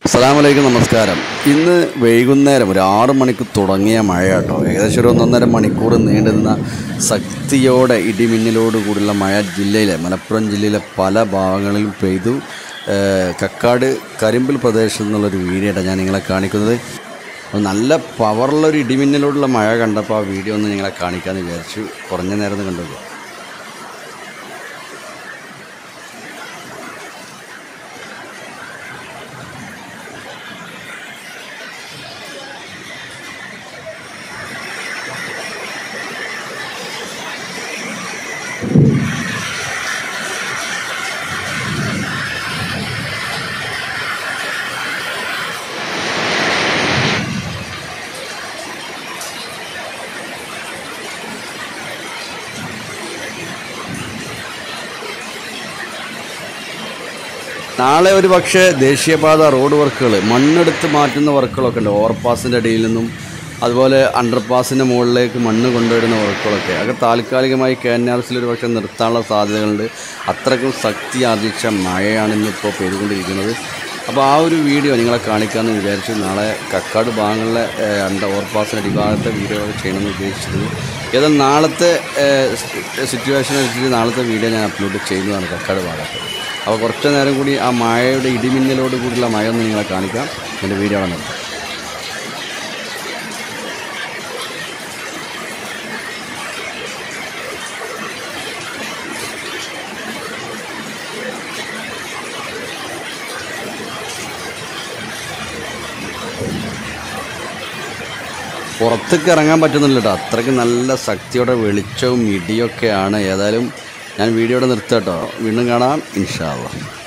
അസ്സലാമലൈക്കും നമസ്കാരം ഇന്ന് വൈകുന്നേരം ഒരു ആറ് മണിക്ക് തുടങ്ങിയ മഴ കേട്ടോ ഏകദേശം ഒരു ഒന്നൊന്നര മണിക്കൂർ നീണ്ടുനിന്ന ശക്തിയോടെ ഇടിമിന്നലോട് കൂടിയുള്ള മഴ ജില്ലയിലെ മലപ്പുറം ജില്ലയിലെ പല ഭാഗങ്ങളിലും പെയ്തു ഏഹ് കക്കാട് കരിമ്പിൽ പ്രദേശത്ത് നിന്നുള്ളൊരു വീഡിയോ ഞാൻ നിങ്ങളെ കാണിക്കുന്നത് അപ്പോൾ നല്ല പവറുള്ളൊരു ഇടിമിന്നലോടുള്ള മഴ കണ്ടപ്പോൾ ആ വീഡിയോ ഒന്ന് നിങ്ങളെ കാണിക്കാമെന്ന് വിചാരിച്ചു കുറഞ്ഞ നേരം ഒന്ന് കണ്ടു നാളെ ഒരു പക്ഷേ ദേശീയപാത റോഡ് വർക്കുകൾ മണ്ണെടുത്ത് മാറ്റുന്ന വർക്കുകളൊക്കെ ഉണ്ട് ഓവർപാസിൻ്റെ അടിയിൽ നിന്നും അതുപോലെ അണ്ടർപാസിൻ്റെ മുകളിലേക്ക് മണ്ണ് കൊണ്ടുവരുന്ന വർക്കുകളൊക്കെ അതൊക്കെ താൽക്കാലികമായി കെ എൻ ആർ സിൽ ഒരു പക്ഷേ നിർത്താനുള്ള സാധ്യതകളുണ്ട് അത്രയ്ക്കും ശക്തി ആർജിച്ച മഴയാണ് ഇന്നിപ്പോൾ പെയ്തുകൊണ്ടിരിക്കുന്നത് അപ്പോൾ ആ ഒരു വീഡിയോ നിങ്ങളെ കാണിക്കാമെന്ന് വിചാരിച്ചു നാളെ കക്കാട് ഭാഗങ്ങളിലെ ഏഹ്, അണ്ട ഓവർപാസിൻ്റെ അടിഭാഗത്തെ വീഡിയോ ചെയ്യണമെന്ന് ഉദ്ദേശിച്ചിരുന്നു ഏതായാലും നാളത്തെ സിറ്റുവേഷൻ അനുസരിച്ച് നാളത്തെ വീഡിയോ ഞാൻ അപ്ലോഡ് ചെയ്യുന്നതാണ് കക്കാട് ഭാഗത്ത് അപ്പോൾ കുറച്ച് നേരം കൂടി ആ മഴയുടെ ഇടിമിന്നലോട് കൂടിയുള്ള മഴ ഒന്ന് നിങ്ങളെ കാണിക്കാം എൻ്റെ വീഡിയോ ആണ് നിർത്താം പുറത്തേക്ക് ഇറങ്ങാൻ പറ്റുന്നില്ല കേട്ടോ അത്രയ്ക്ക് നല്ല ശക്തിയോടെ വെളിച്ചവും ഇടിയൊക്കെയാണ് ഏതായാലും ഞാൻ വീഡിയോയുടെ നിർത്താം കേട്ടോ വീണ്ടും കാണാം ഇൻഷാ അള്ളാ